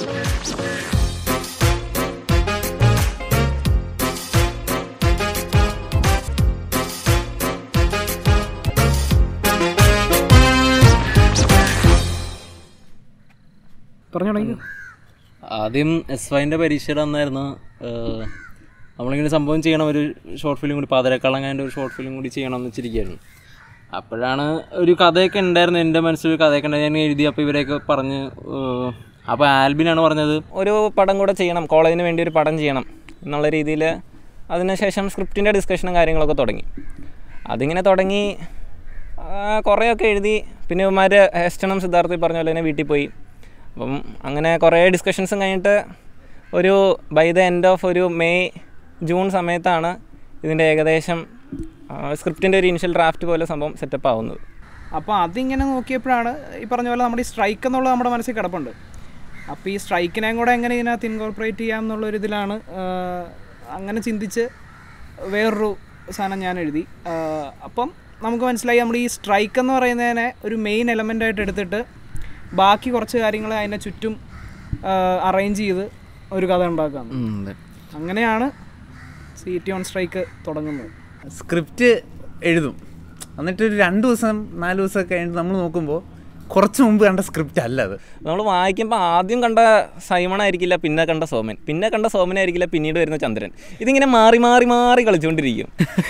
പറഞ്ഞു തുടങ്ങി ആദ്യം എസ് വൈൻ്റെ പരീക്ഷയുടെ അന്നായിരുന്നു ഏഹ്, നമ്മളിങ്ങനെ സംഭവം ചെയ്യണം ഒരു ഷോർട്ട് ഫിലിം കൂടി പാതിരക്കളങ്ങാൻ്റെ ഒരു ഷോർട്ട് ഫിലിം കൂടി ചെയ്യണം എന്ന് വെച്ചിരിക്കുകയായിരുന്നു അപ്പോഴാണ് ഒരു കഥയൊക്കെ ഉണ്ടായിരുന്നു എൻ്റെ മനസ്സിൽ ഒരു കഥയൊക്കെ ഉണ്ടായിരുന്നു ഞാൻ എഴുതി അപ്പോൾ ഇവരെയൊക്കെ പറഞ്ഞ് ഏഹ്, അപ്പോൾ ആൽബിനാണ് പറഞ്ഞത് ഒരു പടം കൂടെ ചെയ്യണം കോളേജിന് വേണ്ടി ഒരു പടം ചെയ്യണം എന്നുള്ള രീതിയിൽ അതിനുശേഷം സ്ക്രിപ്റ്റിൻ്റെ ഡിസ്കഷനും കാര്യങ്ങളൊക്കെ തുടങ്ങി അതിങ്ങനെ തുടങ്ങി ആ, കുറേയൊക്കെ എഴുതി പിന്നെ ഇവന്മാർ ഹെസ്റ്റണും സിദ്ധാർത്ഥി പറഞ്ഞ പോലെ തന്നെ വീട്ടിൽ പോയി അപ്പം അങ്ങനെ കുറേ ഡിസ്കഷൻസും കഴിഞ്ഞിട്ട് ഒരു ബൈ ദ എൻഡ് ഓഫ് ഒരു മെയ് ജൂൺ സമയത്താണ് ഇതിൻ്റെ ഏകദേശം സ്ക്രിപ്റ്റിൻ്റെ ഒരു ഇനിഷ്യൽ ഡ്രാഫ്റ്റ് പോലെ സംഭവം സെറ്റപ്പ് ആവുന്നത് അപ്പോൾ അതിങ്ങനെ നോക്കിയപ്പോഴാണ് ഈ പറഞ്ഞ പോലെ നമ്മുടെ ഈ സ്ട്രൈക്ക് എന്നുള്ളത് നമ്മുടെ മനസ്സിൽ കിടപ്പുണ്ട് അപ്പോൾ ഈ സ്ട്രൈക്കിനെയും കൂടെ എങ്ങനെ ഇതിനകത്ത് ഇൻകോർപ്പറേറ്റ് ചെയ്യാം എന്നുള്ളൊരു ഇതിലാണ് ആഹ്, അങ്ങനെ ചിന്തിച്ച് വേറൊരു സാധനം ഞാൻ എഴുതി ആഹ്, അപ്പം നമുക്ക് മനസ്സിലായി നമ്മൾ ഈ സ്ട്രൈക്ക് എന്ന് പറയുന്നതിനെ ഒരു മെയിൻ എലമെൻ്റ് ആയിട്ട് എടുത്തിട്ട് ബാക്കി കുറച്ച് കാര്യങ്ങൾ അതിനെ ചുറ്റും അറേഞ്ച് ചെയ്ത് ഒരു കഥ ഉണ്ടാക്കാം ഉം, അതെ. അങ്ങനെയാണ് സി ടി ഓൺ സ്ട്രൈക്ക് തുടങ്ങുന്നത് സ്ക്രിപ്റ്റ് എഴുതും എന്നിട്ട് ഒരു രണ്ട് ദിവസം നാല് ദിവസം കഴിഞ്ഞിട്ട് നമ്മൾ നോക്കുമ്പോൾ കുറച്ച് മുമ്പ് കണ്ട സ്ക്രിപ്റ്റ് അല്ല അത് നമ്മൾ വായിക്കുമ്പോൾ ആദ്യം കണ്ട സൈമൺ ആയിരിക്കില്ല പിന്നെ കണ്ട സോമൻ പിന്നെ കണ്ട സോമനായിരിക്കില്ല പിന്നീട് വരുന്ന ചന്ദ്രൻ ഇതിങ്ങനെ മാറി മാറി മാറി കളിച്ചുകൊണ്ടിരിക്കും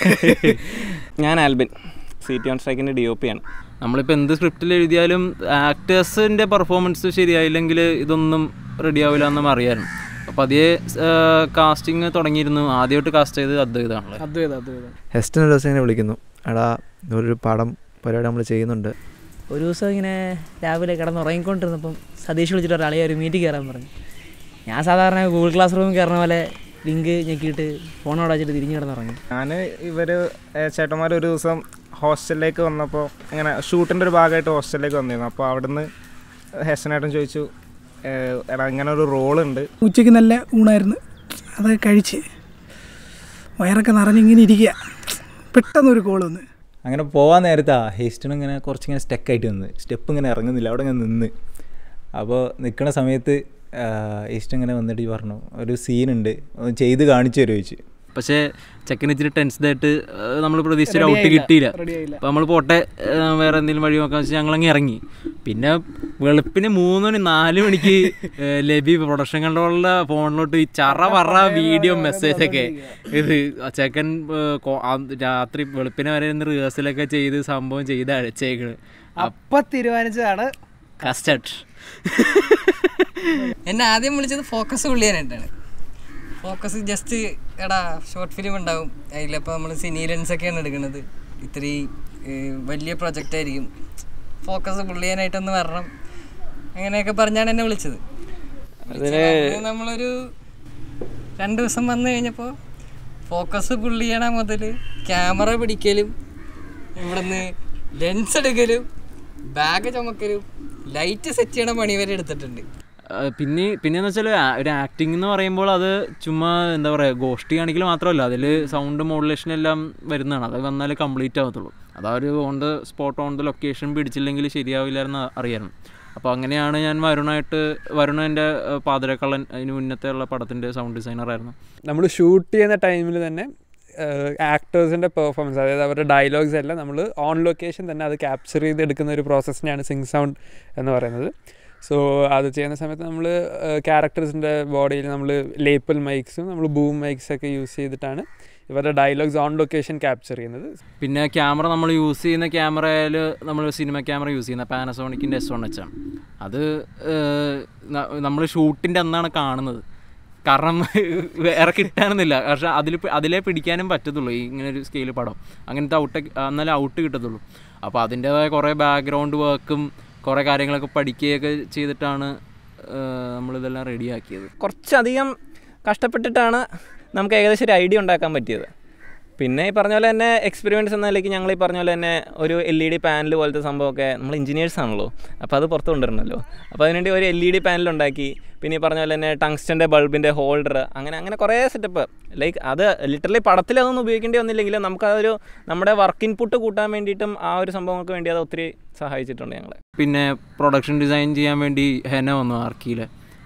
ഞാൻ ആൽബിൻ സി ടി ഓൺ സ്ട്രൈക്കിൻ്റെ ഡി ഒ പി ആണ് നമ്മളിപ്പോൾ എന്ത് സ്ക്രിപ്റ്റിൽ എഴുതിയാലും ആക്ടേഴ്സിൻ്റെ പെർഫോമൻസ് ശരിയായില്ലെങ്കിൽ ഇതൊന്നും റെഡി ആവില്ല എന്നും അറിയാനും അപ്പോൾ അതേ കാസ്റ്റിംഗ് തുടങ്ങിയിരുന്നു ആദ്യമായിട്ട് കാസ്റ്റ് ചെയ്ത് അദ്വൈതാണല്ലോ അദ്വൈത അദ്വൈത ഹെസ്റ്റൻ ഒരു ദിവസം ഇങ്ങനെ വിളിക്കുന്നു എടാ ഒരു പടം പരിപാടി നമ്മൾ ചെയ്യുന്നുണ്ട് ഒരു ദിവസം ഇങ്ങനെ രാവിലെ കിടന്ന് ഉറങ്ങിക്കൊണ്ടിരുന്നപ്പം സതീഷ് വിളിച്ചിട്ട് ഒരാളെ ഒരു മീറ്റിൽ കയറാൻ പറഞ്ഞു ഞാൻ സാധാരണ ഗൂഗിൾ ക്ലാസ് റൂമിൽ കയറുന്ന പോലെ ലിങ്ക് ഞെക്കിയിട്ട് ഫോണോട് വെച്ചിട്ട് തിരിഞ്ഞ് കിടന്നുറങ്ങി ഞാൻ ഇവർ ചേട്ടന്മാർ ഒരു ദിവസം ഹോസ്റ്റലിലേക്ക് വന്നപ്പോൾ ഇങ്ങനെ ഷൂട്ടിൻ്റെ ഒരു ഭാഗമായിട്ട് ഹോസ്റ്റലിലേക്ക് വന്നിരുന്നു അപ്പോൾ അവിടുന്ന് ഹെസനേട്ടൻ ചോദിച്ചു "ഏഹ്, എടാ ഇങ്ങനെ ഒരു റോളുണ്ട് ഉച്ചയ്ക്ക് നല്ല ഊണായിരുന്നു അത് കഴിച്ച് വയറൊക്കെ നിറഞ്ഞിങ്ങനെ ഇരിക്കുക പെട്ടെന്നൊരു കോൾ വന്ന് അങ്ങനെ പോകാൻ നേരത്താ ഹേസ്റ്റൺ ഇങ്ങനെ കുറച്ചിങ്ങനെ സ്റ്റക്കായിട്ട് നിന്ന് സ്റ്റെപ്പ് ഇങ്ങനെ ഇറങ്ങുന്നില്ല അവിടെ ഇങ്ങനെ നിന്ന് അപ്പോൾ നിൽക്കുന്ന സമയത്ത് ഈസ്റ്റ് ഇങ്ങനെ വന്നിട്ട് പറഞ്ഞു ഒരു സീനുണ്ട് ഒന്ന് ചെയ്ത് കാണിച്ചു തരുമോ ചോദിച്ചു പക്ഷേ ചെക്കൻ ഇച്ചിരി ടെൻസ്ഡ് ആയിട്ട് നമ്മൾ പ്രതീക്ഷിച്ച ഔട്ട് കിട്ടിയില്ല അപ്പോൾ നമ്മൾ പോട്ടെ ആ, വേറെ എന്തെങ്കിലും വഴി നോക്കാന്ന് വെച്ചാൽ ഞങ്ങളങ്ങ് ഇറങ്ങി പിന്നെ വെളുപ്പിന് മൂന്ന് മണി നാല് മണിക്ക് ഏ, ലബി പ്രൊഡക്ഷൻ കൺട്രോളിലെ ഫോണിലോട്ട് ഈ ചറ പറ വീഡിയോ മെസ്സേജൊക്കെ ഇത് ആ ചെക്കൻ ഏ, കോ- ആ രാത്രി വെളുപ്പിനെ വരെ ഇന്ന് റിഹേഴ്സലൊക്കെ ചെയ്ത് സംഭവം ചെയ്ത് അയച്ചേക്കണ് അപ്പം തീരുമാനിച്ചതാണ് കസ്റ്റഡ് എന്നെ ആദ്യം വിളിച്ചത് ഫോക്കസ് പുള്ളിയാനായിട്ടാണ് ഫോക്കസ് ജസ്റ്റ് എടാ ഷോർട്ട് ഫിലിം ഉണ്ടാവും അതിലപ്പോൾ നമ്മൾ സിനി ലെൻസ് ഒക്കെയാണ് എടുക്കുന്നത് ഇത്രയും ഏഹ്, വലിയ പ്രൊജക്റ്റ് ആയിരിക്കും ഫോക്കസ് പുള്ളിയാനായിട്ടൊന്ന് വരണം അങ്ങനെയൊക്കെ പറഞ്ഞാണ് എന്നെ വിളിച്ചത് വിളിച്ച് അന്ന് നമ്മളൊരു രണ്ട് ദിവസം വന്നു കഴിഞ്ഞപ്പോൾ ഫോക്കസ് പുള്ളിയണ മുതൽ ക്യാമറ പിടിക്കലും ഇവിടുന്ന് ലെൻസ് എടുക്കലും ബാഗ് ചുമക്കലും ലൈറ്റ് സെറ്റ് ചെയ്യണ പണി വരെ എടുത്തിട്ടുണ്ട് ആ, പിന്നെ പിന്നെന്ന് വെച്ചാൽ ഒരു ആക്ടിംഗ് എന്ന് പറയുമ്പോൾ അത് ചുമ്മാ എന്താ പറയുക ഗോഷ്ടി കാണിക്കൽ മാത്രമല്ല അതിൽ സൗണ്ട് മോഡുലേഷൻ എല്ലാം വരുന്നതാണ് അത് വന്നാലേ കംപ്ലീറ്റ് ആവത്തുള്ളൂ അത് ആ ഒരു on the spot on the location പിടിച്ചില്ലെങ്കിൽ ശരിയാവില്ലായിരുന്നു അറിയായിരുന്നു അപ്പോൾ അങ്ങനെയാണ് ഞാൻ വരുണായിട്ട് വരുണ എൻ്റെ പാതിരക്കള്ളൻ അതിന് മുന്നത്തെ ഉള്ള പടത്തിൻ്റെ സൗണ്ട് ഡിസൈനറായിരുന്നു നമ്മൾ ഷൂട്ട് ചെയ്യുന്ന ടൈമിൽ തന്നെ ആക്ടേഴ്സിൻ്റെ പെർഫോമൻസ് അതായത് അവരുടെ ഡയലോഗ്സ് എല്ലാം നമ്മൾ ഓൺ ലൊക്കേഷൻ തന്നെ അത് ക്യാപ്ചർ ചെയ്ത് എടുക്കുന്ന ഒരു പ്രോസസ്സിനെയാണ് സിങ് സൗണ്ട് എന്ന് പറയുന്നത് സോ അത് ചെയ്യുന്ന സമയത്ത് നമ്മൾ ക്യാരക്ടേഴ്സിൻ്റെ ബോഡിയിൽ നമ്മൾ ലേപ്പിൾ മൈക്സും നമ്മൾ ബൂം മൈക്സ് ഒക്കെ യൂസ് ചെയ്തിട്ടാണ് ഇവരുടെ ഡയലോഗ്സ് ഓൺ ലൊക്കേഷൻ ക്യാപ്ചർ ചെയ്യുന്നത് പിന്നെ ക്യാമറ നമ്മൾ യൂസ് ചെയ്യുന്ന ക്യാമറയിൽ നമ്മൾ സിനിമ ക്യാമറ യൂസ് ചെയ്യുന്ന പാനസോണിക്കിൻ്റെ എസ് വൺ എച്ച് ആണ് അത് നമ്മൾ ഷൂട്ടിൻ്റെ അന്നാണ് കാണുന്നത് കാരണം വേറെ കിട്ടാനൊന്നുമില്ല പക്ഷെ അതിൽ അതിലേ പിടിക്കാനും പറ്റത്തുള്ളൂ ഈ ഇങ്ങനെ ഒരു സ്കെയിൽ പടം അങ്ങനത്തെ ഔട്ട് എന്നാലേ ഔട്ട് കിട്ടത്തുള്ളൂ അപ്പോൾ അതിൻ്റേതായ കുറേ ബാക്ക്ഗ്രൗണ്ട് വർക്കും കുറേ കാര്യങ്ങളൊക്കെ പഠിക്കുകയൊക്കെ ചെയ്തിട്ടാണ് ഏഹ്, നമ്മളിതെല്ലാം റെഡിയാക്കിയത് കുറച്ചധികം കഷ്ടപ്പെട്ടിട്ടാണ് നമുക്ക് ഏകദേശം ഒരു ഐഡിയ ഉണ്ടാക്കാൻ പറ്റിയത് പിന്നെ ഈ പറഞ്ഞ പോലെ തന്നെ എക്സ്പെരിമെൻറ്റ്സ് എന്ന നിലയ്ക്ക് ഞങ്ങൾ ഈ പറഞ്ഞ പോലെ തന്നെ ഒരു എൽ ഇ ഡി പാനൽ പോലത്തെ സംഭവമൊക്കെ നമ്മൾ എഞ്ചിനീയേഴ്സ് ആണല്ലോ അപ്പോൾ അത് പുറത്ത് കൊണ്ടുവരണമല്ലോ അപ്പോൾ അതിനുവേണ്ടി ഒരു എൽ ഇ ഡി പാനൽ ഉണ്ടാക്കി പിന്നെ ഈ പറഞ്ഞ പോലെ തന്നെ ടങ്സ്റ്റൻ്റെ ബൾബിൻ്റെ ഹോൾഡർ അങ്ങനെ അങ്ങനെ കുറേ സെറ്റപ്പ് ലൈക്ക് അത് ലിറ്ററലി പടത്തിൽ അതൊന്നും ഉപയോഗിക്കേണ്ടി വന്നില്ലെങ്കിലും നമുക്കതൊരു നമ്മുടെ വർക്ക് ഇൻപുട്ട് കൂട്ടാൻ വേണ്ടിയിട്ടും ആ ഒരു സംഭവങ്ങൾക്ക് വേണ്ടി അത് ഒത്തിരി സഹായിച്ചിട്ടുണ്ട് ഞങ്ങളെ പിന്നെ പ്രൊഡക്ഷൻ ഡിസൈൻ ചെയ്യാൻ വേണ്ടി ഹെന വന്നു ആർക്കിയിൽ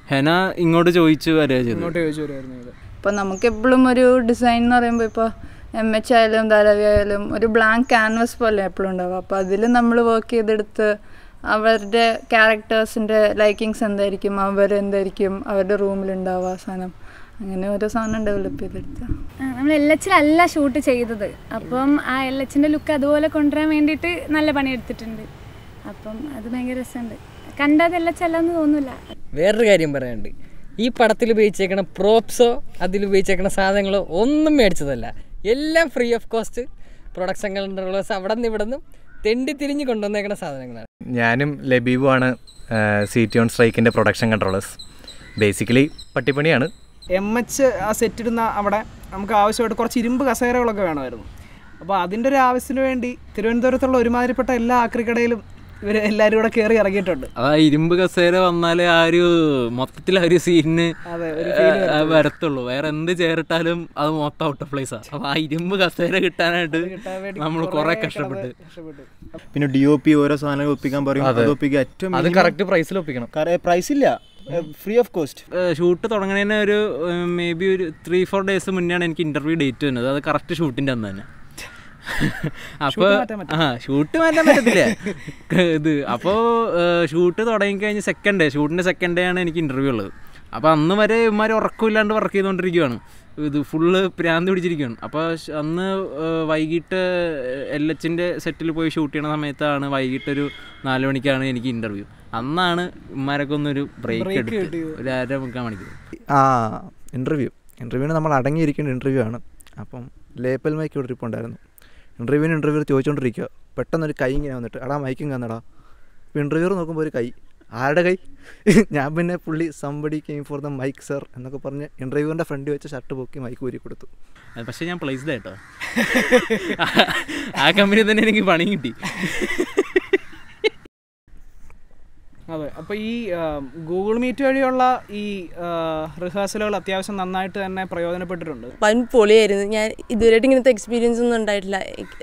ഹെന ഇങ്ങോട്ട് ചോദിച്ചു വരിക ചെയ്തു ഇങ്ങോട്ട് ചോദിച്ചു വരുമായിരുന്നു ഇത് ഇപ്പോൾ നമുക്കെപ്പോഴും ഒരു ഡിസൈൻ എന്ന് പറയുമ്പോൾ ഇപ്പോൾ എം എച്ച് ആയാലും ധാരാവി ആയാലും ഒരു ബ്ലാങ്ക് ക്യാൻവസ് പോലെ എപ്പോഴും ഉണ്ടാവും അപ്പോൾ അതിൽ നമ്മൾ വർക്ക് ചെയ്തെടുത്ത് അവരുടെ ക്യാരക്ടേഴ്സിൻ്റെ ലൈക്കിങ്സ് എന്തായിരിക്കും അവരെന്തായിരിക്കും അവരുടെ റൂമിലുണ്ടാവുക ആ സാധനം അങ്ങനെ ഓരോ സാധനം ഡെവലപ്പ് ചെയ്തെടുത്ത നമ്മൾ എൽ എച്ചിലല്ല ഷൂട്ട് ചെയ്തത് അപ്പം ആ എൽ എച്ചിൻ്റെ ലുക്ക് അതുപോലെ കൊണ്ടുവരാൻ വേണ്ടിയിട്ട് നല്ല പണിയെടുത്തിട്ടുണ്ട് അപ്പം അത് ഭയങ്കര രസമുണ്ട് കണ്ടത് എൽ എച്ച് അല്ലെന്ന് തോന്നില്ല വേറൊരു കാര്യം പറയാനുണ്ട് ഈ പടത്തിൽ ഉപയോഗിച്ചേക്കണ പ്രോപ്സോ അതിൽ ഉപയോഗിച്ചേക്കണ സാധനങ്ങളോ ഒന്നും മേടിച്ചതല്ല എല്ലാം free of cost production controllers അവിടെ നിന്ന് ഇവിടെ നിന്നും തെണ്ടി തിരിഞ്ഞ് കൊണ്ടുവന്നേക്കണ സാധനങ്ങളാണ് ഞാനും ലബീബുമാണ് സി ടി ഓൺ സ്ട്രൈക്കിൻ്റെ പ്രൊഡക്ഷൻ കൺട്രോളേഴ്സ് ബേസിക്കലി പട്ടിപ്പണിയാണ് എം എച്ച് ആ സെറ്റ് ഇടുന്ന അവിടെ നമുക്ക് ആവശ്യമായിട്ട് കുറച്ച് ഇരുമ്പ് കസേരകളൊക്കെ വേണമായിരുന്നു അപ്പോൾ അതിൻ്റെ ഒരു ആവശ്യത്തിന് വേണ്ടി തിരുവനന്തപുരത്തുള്ള ഒരുമാതിരിപ്പെട്ട എല്ലാ ആക്രിക്കടയിലും ഇവർ എല്ലാവരും കൂടെ കയറി ഇറങ്ങിയിട്ടുണ്ട് ആ ഇരുമ്പ് കസേര വന്നാലേ ആ ഒരു മൊത്തത്തിൽ ആ ഒരു സീനിന് അതെ, ഒരു feel വരത്തുള്ളൂ. വരത്തുള്ളൂ വേറെ എന്ത് ചേറിട്ടാലും അത് മൊത്തം ഔട്ട് ഓഫ് പ്ലേസാ അപ്പൊ ആ ഇരുമ്പ് കസേര കിട്ടാനായിട്ട് നമ്മൾ കുറെ കഷ്ടപ്പെട്ട് പിന്നെ ഡി ഒ പി ഓരോ സാധനങ്ങൾ ഒപ്പിക്കാൻ പറയും അതെ. അത് ഒപ്പിക്കുക ഏറ്റവും അത് correct price ൽ ഒപ്പിക്കണം. പ്രൈസ് ഇല്ല ഫ്രീ ഓഫ് കോസ്റ്റ് ഷൂട്ട് തുടങ്ങുന്നതിന് ഒരു മേ ബി ഒരു ത്രീ ഫോർ ഡേയ്സ് മുന്നെയാണ് എനിക്ക് ഇന്റർവ്യൂ ഡേറ്റ് വരുന്നത് അത് കറക്റ്റ് ഷൂട്ടിൻ്റെ അന്ന് തന്നെ അപ്പോൾ മാറ്റാൻ പറ്റും. ആ ഷൂട്ട് മാറ്റാൻ പറ്റത്തില്ല ഇത് അപ്പോൾ ഷൂട്ട് തുടങ്ങിക്കഴിഞ്ഞ് സെക്കൻഡ് ഡേ ഷൂട്ടിൻ്റെ സെക്കൻഡ് ഡേ ആണ് എനിക്ക് ഇൻ്റർവ്യൂ ഉള്ളത് അപ്പോൾ അന്ന് വരെ ഇവന്മാർ ഉറക്കമില്ലാണ്ട് വർക്ക് ചെയ്തുകൊണ്ടിരിക്കുകയാണ് ഇത് ഫുള്ള് പ്രാന്ത് പിടിച്ചിരിക്കുകയാണ് അപ്പോൾ ഷ് അന്ന് ഏഹ്, വൈകിട്ട് എൽ എച്ചിൻ്റെ സെറ്റിൽ പോയി ഷൂട്ട് ചെയ്യണ സമയത്താണ് വൈകിട്ട് ഒരു നാല് മണിക്കാണ് എനിക്ക് ഇൻ്റർവ്യൂ അന്നാണ് ഇവന്മാരൊക്കെ ഒന്നൊരു ബ്രേക്ക് Break എടുത്ത് കിട്ടിയത്. ഒരു അര മുക്കാൽ മണിക്കൂർ ആ ഇൻ്റർവ്യൂ ഇൻ്റർവ്യൂവിന് നമ്മൾ അടങ്ങിയിരിക്കേണ്ട ഇൻ്റർവ്യൂ ആണ് അപ്പം ലേപ്പൽ മൈക്ക് ഇവിടെ ഇരിപ്പുണ്ടായിരുന്നു ഇൻ്റർവ്യൂവിന് ഇൻ്റർവ്യൂ ചോദിച്ചുകൊണ്ടിരിക്കുക പെട്ടെന്നൊരു കൈ ഇങ്ങനെ വന്നിട്ട് എടാ മൈക്കും കന്നടാ അപ്പോൾ ഇൻ്റർവ്യൂർ നോക്കുമ്പോൾ ഒരു കൈ ആരുടെ കൈ ഞാൻ പിന്നെ പുള്ളി somebody came for the mic sir എന്നൊക്കെ പറഞ്ഞ് ഇൻ്റർവ്യൂവിൻ്റെ ഫ്രണ്ട് വെച്ച് ഷർട്ട് പൊക്കി മൈക്ക് ഊരി കൊടുത്തു അത് പക്ഷേ ഞാൻ പ്ലേസ്ഡ് ആയിട്ടോ ആ കമ്പനി തന്നെ എനിക്ക് പണി കിട്ടി അതെ അപ്പോൾ ഈ ഗൂഗിൾ മീറ്റ് വഴിയുള്ള ഈ റിഹേഴ്സലുകൾ അത്യാവശ്യം നന്നായിട്ട് തന്നെ പ്രയോജനപ്പെട്ടിട്ടുണ്ട് വൻ പൊളിയായിരുന്നു ഞാൻ ഇതുവരെയായിട്ട് ഇങ്ങനത്തെ എക്സ്പീരിയൻസ് ഒന്നും ഉണ്ടായിട്ടില്ല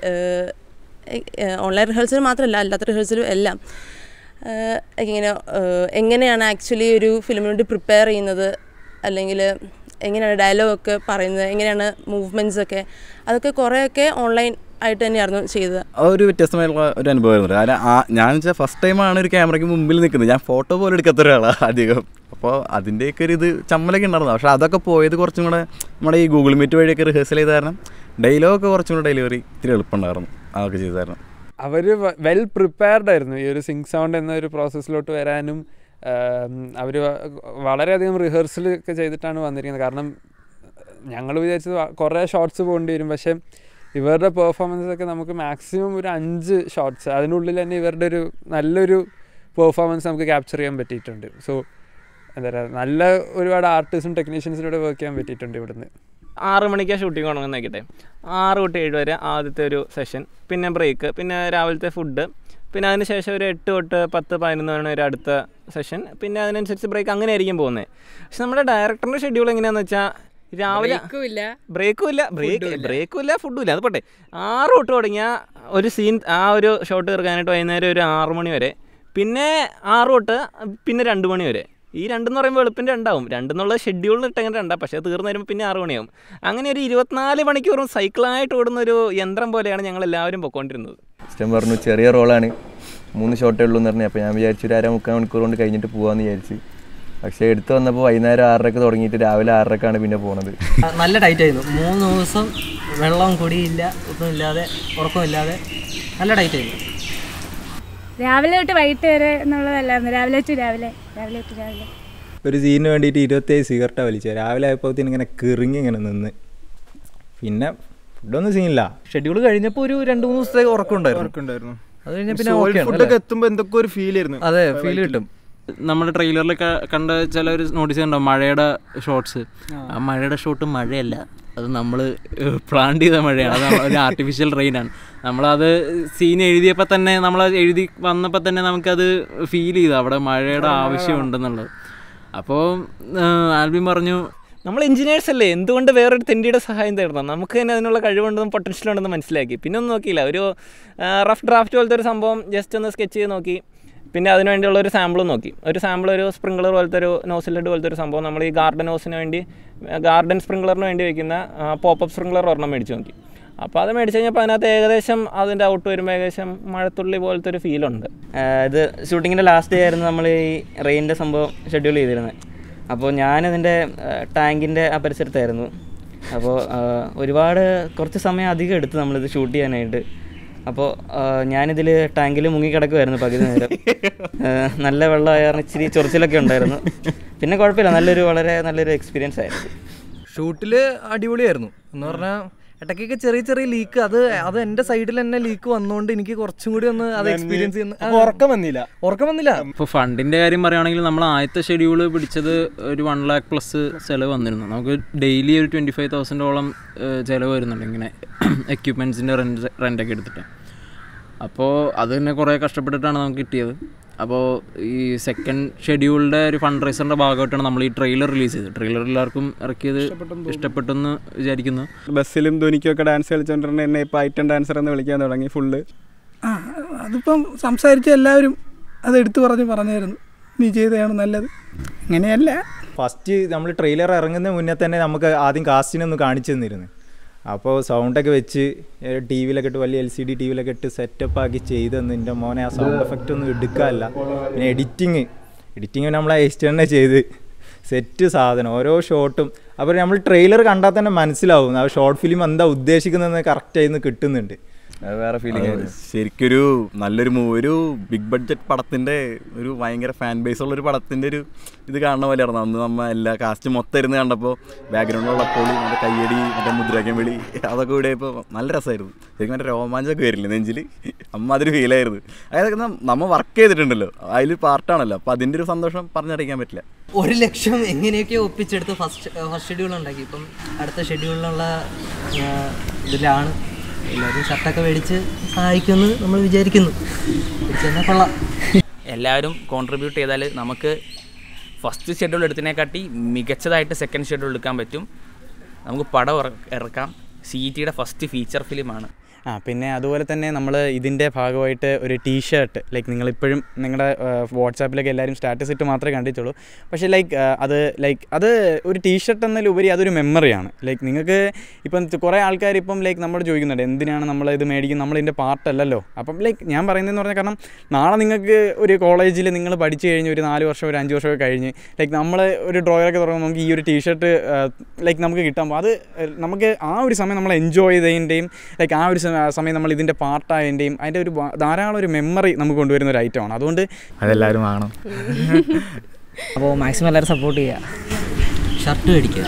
ഓൺലൈൻ റിഹേഴ്സൽ മാത്രമല്ല അല്ലാത്ത റിഹേഴ്സലും എല്ലാം ഏഹ് ഇങ്ങനെ ഏഹ് എങ്ങനെയാണ് ആക്ച്വലി ഒരു ഫിലിമിന് വേണ്ടി പ്രിപ്പയർ ചെയ്യുന്നത് അല്ലെങ്കിൽ എങ്ങനെയാണ് ഡയലോഗൊക്കെ പറയുന്നത് എങ്ങനെയാണ് മൂവ്മെൻറ്റ്സ് ഒക്കെ അതൊക്കെ കുറേയൊക്കെ ഓൺലൈൻ ആയിട്ട് തന്നെയായിരുന്നു ചെയ്തത് ഒരു വ്യത്യസ്തമായിട്ടുള്ള ഒരു അനുഭവമായിരുന്നു കാരണം ആ ഞാൻ വെച്ചാൽ ഫസ്റ്റ് ടൈമാണ് ഒരു ക്യാമറയ്ക്ക് മുമ്പിൽ നിൽക്കുന്നത് ഞാൻ ഫോട്ടോ പോലും എടുക്കാത്ത ഒരാളാണ് അധികം അപ്പോൾ അതിൻ്റെയൊക്കെ ഒരു ഇത് ചമ്മലൊക്കെ ഉണ്ടായിരുന്നു പക്ഷേ അതൊക്കെ പോയത് കുറച്ചും കൂടെ നമ്മുടെ ഈ ഗൂഗിൾ മീറ്റ് വഴിയൊക്കെ റിഹേഴ്സൽ ചെയ്ത കാരണം ഡയലോഗൊക്കെ കുറച്ചും കൂടെ ഡെലിവറി ഇത്തിരി എളുപ്പമുണ്ടായിരുന്നു അതൊക്കെ ചെയ്ത കാരണം അവർ വെൽ പ്രിപ്പയർഡ് ആയിരുന്നു ഈ ഒരു സിങ്ക് സൗണ്ട് എന്ന ഒരു പ്രോസസ്സിലോട്ട് വരാനും അവർ വളരെയധികം റിഹേഴ്സൽ ഒക്കെ ചെയ്തിട്ടാണ് വന്നിരിക്കുന്നത് കാരണം ഞങ്ങൾ വിചാരിച്ചത് വ- കുറേ ഷോർട്സ് പോകേണ്ടി വരും പക്ഷേ ഇവരുടെ പെർഫോമൻസ് ഒക്കെ നമുക്ക് മാക്സിമം ഒരു അഞ്ച് ഷോർട്സ് അതിനുള്ളിൽ തന്നെ ഇവരുടെ ഒരു നല്ലൊരു പെർഫോമൻസ് നമുക്ക് ക്യാപ്ചർ ചെയ്യാൻ പറ്റിയിട്ടുണ്ട് സോ എന്താ പറയുക നല്ല ഒരുപാട് ആർട്ടിസ്റ്റും ടെക്നീഷ്യൻസിലൂടെ വർക്ക് ചെയ്യാൻ പറ്റിയിട്ടുണ്ട് ഇവിടുന്ന് ആറ് മണിക്കാണ് ഷൂട്ടിംഗ് തുടങ്ങുന്ന നോക്കിട്ടെ ആറ് തൊട്ട് ഏഴ് വരെ ആദ്യത്തെ ഒരു സെഷൻ പിന്നെ ബ്രേക്ക് പിന്നെ രാവിലത്തെ ഫുഡ് പിന്നെ അതിന് ശേഷം ഒരു എട്ട് തൊട്ട് പത്ത് പതിനൊന്ന് മണി വരെ അടുത്ത സെഷൻ പിന്നെ അതിനനുസരിച്ച് ബ്രേക്ക് അങ്ങനെ ആയിരിക്കും പോകുന്നത് പക്ഷെ നമ്മുടെ ഡയറക്ടറിൻ്റെ ഷെഡ്യൂൾ എങ്ങനെയാണെന്ന് വെച്ചാൽ രാവിലെ ബ്രേക്കും ഇല്ല ബ്രേക്കും ഇല്ല ബ്രേക്ക് ബ്രേക്കും ഇല്ല ഫുഡും ഇല്ല അത് പോട്ടെ ആറ് തൊട്ട് തുടങ്ങിയ ഒരു സീൻ ആ ഒരു ഷോട്ട് തീർക്കാനായിട്ട് വൈകുന്നേരം ഒരു ആറ് മണി വരെ പിന്നെ ആറ് തൊട്ട് പിന്നെ രണ്ട് മണി വരെ ഈ രണ്ടെന്ന് പറയുമ്പോൾ എളുപ്പം രണ്ടാവും രണ്ടെന്നുള്ള ഷെഡ്യൂളിൽ ഇട്ടെങ്കിൽ രണ്ടാ പക്ഷേ അത് തീർന്നു വരുമ്പോൾ പിന്നെ ആറ് മണിയാവും അങ്ങനെ ഒരു ഇരുപത്തിനാല് മണിക്കൂറും സൈക്കിളായിട്ട് ഓടുന്ന ഒരു യന്ത്രം പോലെയാണ് ഞങ്ങൾ എല്ലാവരും പൊയ്ക്കൊണ്ടിരുന്നത് ഇഷ്ടം പറഞ്ഞു ചെറിയ റോളാണ് മൂന്ന് ഷോട്ടേ ഉള്ളൂ എന്ന് പറഞ്ഞു അപ്പോൾ ഞാൻ വിചാരിച്ചു ഒരു അര മുക്കാൽ മണിക്കൂർ കൊണ്ട് കഴിഞ്ഞിട്ട് പോകാമെന്ന് വിചാരിച്ചു പക്ഷേ എടുത്ത് വന്നപ്പോൾ വൈകുന്നേരം ആറരക്ക് തുടങ്ങിയിട്ട് രാവിലെ ആറരക്കാണ് പിന്നെ പോണത് നല്ല ടൈറ്റ് ആയിരുന്നു മൂന്ന് ദിവസം വെള്ളം കുടിയില്ല ഒന്നുമില്ലാതെ ഉറക്കമില്ലാതെ നല്ല ടൈറ്റ് ആയിരുന്നു രാവിലെ തൊട്ട് വൈകിട്ട് വരെ എന്നുള്ളതല്ലായിരുന്നു രാവിലെ ടു രാവിലെ രാവിലെ ടു രാവിലെ ഒരു സീനിന് വേണ്ടിയിട്ട് ഇരുപത്തേഴ് സിഗരറ്റാണ് വലിച്ചത് രാവിലെ ആയപ്പോഴത്തേന് ഇങ്ങനെ കിറിങ്ങി ഇങ്ങനെ നിന്ന് പിന്നെ ഫുഡൊന്നും സീനില്ല ഷെഡ്യൂൾ കഴിഞ്ഞപ്പോൾ ഒരു രണ്ട് മൂന്ന് ദിവസത്തെ ഉറക്കമുണ്ടായിരുന്നു ഉറക്കമുണ്ടായിരുന്നു. അത് കഴിഞ്ഞാൽ പിന്നെ Soul okay ആണ് food ഒക്കെ അല്ലേ? എത്തുമ്പോൾ എന്തൊക്കെ ഒരു feel ആയിരുന്നു. അതെ ആ ഫീൽ വയറ്റിൽ. കിട്ടും നമ്മുടെ ട്രെയിലറിൽ കണ്ട ചിലർ നോട്ടീസ് ചെയ്യണ്ടോ മഴയുടെ ഷോട്ട്സ് ആ മഴയുടെ ഷോട്ട് മഴയല്ല അത് നമ്മൾ പ്ലാൻ ചെയ്ത മഴയാണ് അത് ഒരു ആർട്ടിഫിഷ്യൽ റെയിനാണ് നമ്മളത് സീൻ എഴുതിയപ്പോൾ തന്നെ നമ്മൾ എഴുതി വന്നപ്പോൾ തന്നെ നമുക്കത് ഫീൽ ചെയ്തു അവിടെ മഴയുടെ ആവശ്യമുണ്ടെന്നുള്ളത് അപ്പോൾ ആൽബിൻ പറഞ്ഞു നമ്മൾ എഞ്ചിനീയേഴ്സ് അല്ലേ എന്തുകൊണ്ട് വേറൊരു തെണ്ടിയുടെ സഹായം തേടണം നമുക്ക് തന്നെ അതിനുള്ള കഴിവുണ്ടെന്നും പൊട്ടൻഷ്യൽ ഉണ്ടെന്ന് മനസ്സിലാക്കി പിന്നെ ഒന്നും നോക്കിയില്ല ഒരു റഫ് ഡ്രാഫ്റ്റ് പോലത്തെ ഒരു സംഭവം ജസ്റ്റ് ഒന്ന് സ്കെച്ച് ചെയ്ത് നോക്കി പിന്നെ അതിന് വേണ്ടിയുള്ള ഒരു സാമ്പിളും നോക്കി ഒരു സാമ്പിൾ ഒരു സ്പ്രിംഗ്ലർ പോലത്തെ ഒരു നോസിൽ ഹെഡ് പോലത്തെ ഒരു സംഭവം നമ്മൾ ഈ ഗാർഡൻ ഹൗസിന് വേണ്ടി ഗാർഡൻ സ്പ്രിംഗ്ലറിന് വേണ്ടി വയ്ക്കുന്ന പോപ്പപ്പ് സ്പ്രിംഗ്ലർ ഒരെണ്ണം മേടിച്ച് നോക്കി അപ്പോൾ അത് മേടിച്ച് കഴിഞ്ഞപ്പോൾ അതിനകത്ത് ഏകദേശം അതിൻ്റെ ഔട്ട് വരുമ്പോൾ ഏകദേശം മഴത്തുള്ളി പോലത്തെ ഒരു ഫീലുണ്ട് ഇത് ഷൂട്ടിങ്ങിൻ്റെ ലാസ്റ്റ് ഡേ ആയിരുന്നു നമ്മൾ ഈ റെയിനിൻ്റെ സംഭവം ഷെഡ്യൂൾ ചെയ്തിരുന്നത് അപ്പോൾ ഞാനതിൻ്റെ ടാങ്കിൻ്റെ ആ പരിസരത്തായിരുന്നു അപ്പോൾ ഒരുപാട് കുറച്ച് സമയം അധികം എടുത്തു നമ്മളിത് ഷൂട്ട് ചെയ്യാനായിട്ട് അപ്പോൾ ഞാനിതിൽ ടാങ്കിൽ മുങ്ങിക്കിടക്കുമായിരുന്നു പകുതി നേരം ആ, നല്ല വെള്ളമായ കാരണം ഇച്ചിരി ചൊറിച്ചിലൊക്കെ ഉണ്ടായിരുന്നു പിന്നെ കുഴപ്പമില്ല നല്ലൊരു വളരെ നല്ലൊരു എക്സ്പീരിയൻസ് ആയിരുന്നു ഷൂട്ടിൽ അടിപൊളിയായിരുന്നു എന്ന് പറഞ്ഞാൽ ഇടയ്ക്കൊക്കെ ചെറിയ ചെറിയ ലീക്ക് അത് അത് എൻ്റെ സൈഡിൽ തന്നെ ലീക്ക് വന്നുകൊണ്ട് എനിക്ക് കുറച്ചും കൂടി ഒന്ന് അത് എക്സ്പീരിയൻസ് ചെയ്യുന്ന അപ്പൊ ഉറക്കം വന്നില്ല ഉറക്കം വന്നില്ല ഇപ്പോൾ ഫണ്ടിൻ്റെ കാര്യം പറയുകയാണെങ്കിൽ നമ്മൾ ആദ്യത്തെ ഷെഡ്യൂൾ പിടിച്ചത് ഒരു വൺ ലാക്ക് പ്ലസ് ചിലവ് വന്നിരുന്നു നമുക്ക് ഡെയിലി ഒരു ട്വൻറ്റി ഫൈവ് തൗസൻഡോളം ചിലവ് വരുന്നുണ്ട് ഇങ്ങനെ എക്യുപ്മെൻറ്റ്സിൻ്റെ റെൻറ്റ് റെൻ്റൊക്കെ എടുത്തിട്ട് അപ്പോൾ അത് തന്നെ കുറേ കഷ്ടപ്പെട്ടിട്ടാണ് നമുക്ക് കിട്ടിയത് അപ്പോൾ ഈ സെക്കൻഡ് ഷെഡ്യൂളിൻ്റെ ഒരു ഫണ്ട് റൈസറിൻ്റെ ഭാഗമായിട്ടാണ് നമ്മൾ ഈ ട്രെയിലർ റിലീസ് ചെയ്തത് ട്രെയിലർ എല്ലാവർക്കും ഇറക്കിയത് ഇഷ്ടപ്പെട്ടെന്ന് വിചാരിക്കുന്നു ബസ്സിലും ധോനിക്കൊക്കെ ഡാൻസ് കളിച്ചോണ്ടിരുന്ന എന്നെ ഇപ്പോൾ ഐറ്റം ഡാൻസർ എന്ന് വിളിക്കാൻ തുടങ്ങി ഫുള്ള് ആ അതിപ്പം സംസാരിച്ച എല്ലാവരും അത് എടുത്തു പറഞ്ഞ് പറഞ്ഞായിരുന്നു നീ ചെയ്തതാണ് നല്ലത് അങ്ങനെയല്ല ഫസ്റ്റ് നമ്മൾ ട്രെയിലർ ഇറങ്ങുന്ന മുന്നേ തന്നെ നമുക്ക് ആദ്യം കാസ്റ്റിനൊന്ന് കാണിച്ചു തന്നിരുന്നു അപ്പോൾ സൗണ്ടൊക്കെ വെച്ച് ടി വിയിലൊക്കെ ഇട്ട് വലിയ എൽ സി ഡി ടി വിയിലൊക്കെ ഇട്ട് സെറ്റപ്പ് ആക്കി ചെയ്ത് തന്നു എൻ്റെ മോനെ ആ സൗണ്ട് എഫക്റ്റ് ഒന്നും എടുക്കാനല്ല പിന്നെ എഡിറ്റിങ് എഡിറ്റിങ് നമ്മൾ ഐസ്റ്റ് തന്നെ ചെയ്ത് സെറ്റ് സാധനം ഓരോ ഷോട്ടും അപ്പോൾ നമ്മൾ ട്രെയിലർ കണ്ടാൽ തന്നെ മനസ്സിലാവും ആ ഷോർട്ട് ഫിലിം എന്താ ഉദ്ദേശിക്കുന്നതെന്ന് കറക്റ്റായി നിന്ന് കിട്ടുന്നുണ്ട് അത് വേറെ ഫീലിംഗ് അത് ശരിക്കൊരു നല്ലൊരു മൂവ് ഒരു ബിഗ് ബഡ്ജറ്റ് പടത്തിന്റെ ഒരു ഭയങ്കര ഫാൻ ബേസ് ഉള്ള ഒരു പടത്തിന്റെ ഒരു ഇത് കാണുന്ന പോലെയായിരുന്നു അന്ന് നമ്മ എല്ലാ കാസ്റ്റ് മൊത്തം ഇരുന്ന് കണ്ടപ്പോൾ ബാക്ക്ഗ്രൗണ്ടിലുള്ളപ്പോൾ മറ്റേ കയ്യടി മറ്റേ മുദ്രാക്കം വിളി അതൊക്കെ കൂടെ ഇപ്പോൾ നല്ല രസമായിരുന്നു ശരിക്കും മറ്റേ രോമാഞ്ചമൊക്കെ വരില്ലേ നെഞ്ചിൽ അമ്മ അതൊരു ഫീലായിരുന്നു അതായത് നമ്മൾ വർക്ക് ചെയ്തിട്ടുണ്ടല്ലോ അതിൽ പാർട്ടാണല്ലോ അപ്പോൾ അതിൻ്റെ ഒരു സന്തോഷം പറഞ്ഞറിയിക്കാൻ പറ്റില്ല ഒരു ലക്ഷം എങ്ങനെയൊക്കെ ഒപ്പിച്ചെടുത്ത് ഫസ്റ്റ് ഫസ്റ്റ് ഷെഡ്യൂൾ ഉണ്ടാക്കി ഇപ്പം അടുത്ത ഷെഡ്യൂളിനുള്ള ഇതിലാണ് എല്ലാവരും ഷർട്ടൊക്കെ മേടിച്ച് സഹായിക്കുമെന്ന് നമ്മൾ വിചാരിക്കുന്നു മേടിച്ച് തന്നാൽ കൊള്ളാം എല്ലാവരും കോൺട്രിബ്യൂട്ട് ചെയ്താൽ നമുക്ക് ഫസ്റ്റ് ഷെഡ്യൂൾ എടുത്തതിനെക്കാട്ടി മികച്ചതായിട്ട് സെക്കൻഡ് ഷെഡ്യൂൾ എടുക്കാൻ പറ്റും നമുക്ക് പടം ഇറ- ഇറക്കാം സി ടിയുടെ ഫസ്റ്റ് ഫീച്ചർ ഫിലിമാണ് ആ പിന്നെ അതുപോലെ തന്നെ നമ്മൾ ഇതിൻ്റെ ഭാഗമായിട്ട് ഒരു ടീ ഷർട്ട് ലൈക്ക് നിങ്ങളിപ്പോഴും നിങ്ങളുടെ വാട്സാപ്പിലൊക്കെ എല്ലാവരും സ്റ്റാറ്റസ് ഇട്ട് മാത്രമേ കണ്ടിട്ടുള്ളൂ പക്ഷേ ലൈക്ക് അത് ലൈക്ക് അത് ഒരു ടീ ഷർട്ട് എന്നതിലുപരി അതൊരു മെമ്മറിയാണ് ലൈക്ക് നിങ്ങൾക്ക് ഇപ്പം കുറേ ആൾക്കാർ ഇപ്പം ലൈക്ക് നമ്മളോട് ചോദിക്കുന്നുണ്ട് എന്തിനാണ് നമ്മൾ ഇത് മേടിക്കുന്നത് നമ്മളിതിൻ്റെ പാർട്ടല്ലല്ലോ അപ്പം ലൈക്ക് ഞാൻ പറയുന്നതെന്ന് പറഞ്ഞാൽ കാരണം നാളെ നിങ്ങൾക്ക് ഒരു കോളേജിൽ നിങ്ങൾ പഠിച്ചു കഴിഞ്ഞ് ഒരു നാല് വർഷം ഒരു അഞ്ച് വർഷമൊക്കെ കഴിഞ്ഞ് ലൈക്ക് നമ്മൾ ഒരു ഡ്രോയറൊക്കെ തുടങ്ങുമ്പോൾ നമുക്ക് ഈ ഒരു ടീ ഷർട്ട് ലൈക്ക് നമുക്ക് കിട്ടാൻ പോകും അത് ഏഹ്, നമുക്ക് ആ ഒരു സമയം നമ്മൾ എൻജോയ് ചെയ്തതിൻ്റെയും ലൈക്ക് ആ ഒരു സമ- സമയം നമ്മൾ ഇതിൻ്റെ പാർട്ടായതിൻ്റെയും അതിൻ്റെ ഒരു വ- ധാരാളം ഒരു മെമ്മറി നമുക്ക് കൊണ്ടുവരുന്ന ഒരു ഐറ്റമാണ് അതുകൊണ്ട് അതെല്ലാവരും വാങ്ങണം അപ്പോൾ മാക്സിമം എല്ലാവരും സപ്പോർട്ട് ചെയ്യുക ഷർട്ട് മേടിക്കുക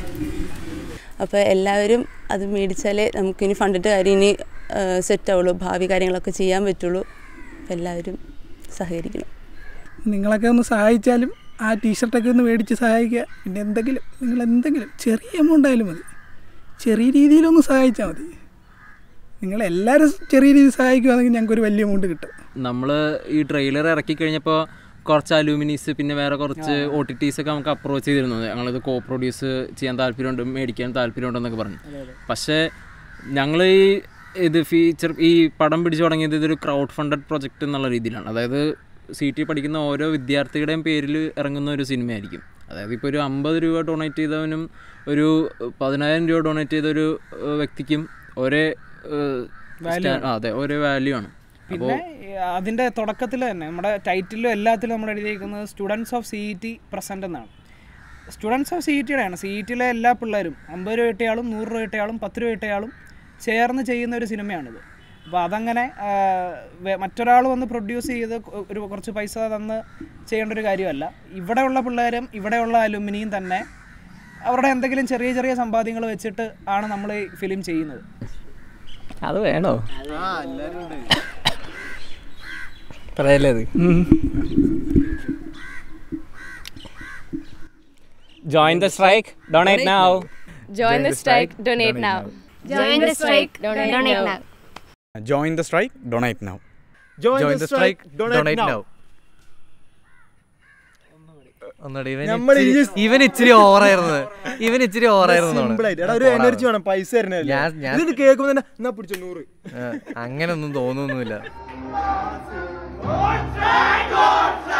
അപ്പോൾ എല്ലാവരും അത് മേടിച്ചാലേ നമുക്കിനി ഫണ്ടിൻ്റെ കാര്യം ഇനി സെറ്റ് ആവുള്ളൂ ഭാവി കാര്യങ്ങളൊക്കെ ചെയ്യാൻ പറ്റുള്ളൂ അപ്പോൾ എല്ലാവരും സഹകരിക്കണം നിങ്ങളൊക്കെ ഒന്ന് സഹായിച്ചാലും ആ ടീഷർട്ടൊക്കെ ഒന്ന് മേടിച്ച് സഹായിക്കുക പിന്നെ എന്തെങ്കിലും നിങ്ങൾ എന്തെങ്കിലും ചെറിയ എമൗണ്ട് ആയാലും മതി ചെറിയ രീതിയിലൊന്ന് സഹായിച്ചാൽ മതി നിങ്ങളെല്ലാവരും ചെറിയ രീതിയിൽ സഹായിക്കുകയാണെങ്കിൽ ഞങ്ങൾക്കൊരു വലിയ എമൗണ്ട് കിട്ടും നമ്മൾ ഈ ട്രെയിലർ ഇറക്കി കഴിഞ്ഞപ്പോൾ കുറച്ച് അലൂമിനീസ് പിന്നെ വേറെ കുറച്ച് ഒ ടി ടീസ് ഒക്കെ നമുക്ക് അപ്രോച്ച് ചെയ്തിരുന്നത് ഞങ്ങളിത് കോ പ്രൊഡ്യൂസ് ചെയ്യാൻ താല്പര്യമുണ്ട് മേടിക്കാൻ താല്പര്യമുണ്ടെന്നൊക്കെ പറഞ്ഞു പക്ഷേ ഞങ്ങൾ ഈ ഇത് ഫീച്ചർ ഈ പടം പിടിച്ചു തുടങ്ങിയത് ഇതൊരു ക്രൗഡ് ഫണ്ടഡ് പ്രൊജക്റ്റ് എന്നുള്ള രീതിയിലാണ് അതായത് സി ടി പഠിക്കുന്ന ഓരോ വിദ്യാർത്ഥിയുടെയും പേരിൽ ഇറങ്ങുന്ന ഒരു സിനിമയായിരിക്കും അതായത് ഇപ്പോൾ ഒരു അമ്പത് രൂപ ഡൊണേറ്റ് ചെയ്തവനും ഒരു പതിനായിരം രൂപ ഡൊണേറ്റ് ചെയ്ത ഒരു ഏഹ്, വ്യക്തിക്കും ഒരേ ഏഹ്, Value സ്റ്റാ- ആണ്. ആ, അതെ ഒരേ വാല്യൂ ആണ് അപ്പോൾ പിന്നെ ഈ അതിൻ്റെ തുടക്കത്തിൽ തന്നെ നമ്മുടെ ടൈറ്റിലും എല്ലാത്തിലും നമ്മൾ എഴുതിയിരിക്കുന്നത് students of C E T present എന്നാണ് സ്റ്റുഡൻസ് ഓഫ് സി ഇ ടിയുടെയാണ് സി ഇ ടിയിലെ എല്ലാ പിള്ളേരും അമ്പത് രൂപ കിട്ടിയാളും നൂറ് രൂപ കിട്ടിയാളും പത്ത് രൂപ കിട്ടിയാളും ചേർന്ന് ചെയ്യുന്ന ഒരു സിനിമയാണിത് അപ്പോൾ അതങ്ങനെ ആ, വെ- മറ്റൊരാൾ വന്ന് പ്രൊഡ്യൂസ് ചെയ്ത് കൊ- ഒരു കുറച്ച് പൈസ തന്ന് ചെയ്യേണ്ട ഒരു കാര്യമല്ല ഇവിടെയുള്ള പിള്ളേരും ഇവിടെയുള്ള അലുമിനിയും തന്നെ അവരുടെ എന്തെങ്കിലും ചെറിയ ചെറിയ സമ്പാദ്യങ്ങൾ വെച്ചിട്ട് ആണ് നമ്മൾ ഈ ഫിലിം ചെയ്യുന്നത് അത് വേണോ പറയല്ലേ അത് join the strike donate now Join the strike, donate now. Join the strike, donate now. Join the strike donate now Join the strike, donate now. ഒന്നുകൂടി ഇവൻ നമ്മള് ഈ ഇച്ചിരി- ഇവൻ ഇച്ചിരി ഓവറായിരുന്നു ഇവൻ ഇച്ചിരി ഓവറായിരുന്നു Simple ആയിട്ട്. എടാ, ഒരു എനർജി വേണം പൈസ തരുന്നതല്ലേ ഞാൻ ഞാൻ ഇതിട്ട് കേൾക്കുമ്പോൾ തന്നെ എന്നാ പിടിച്ചോ നൂറ് അങ്ങനൊന്നും തോന്നുന്നില്ല Don't stand, don't stand.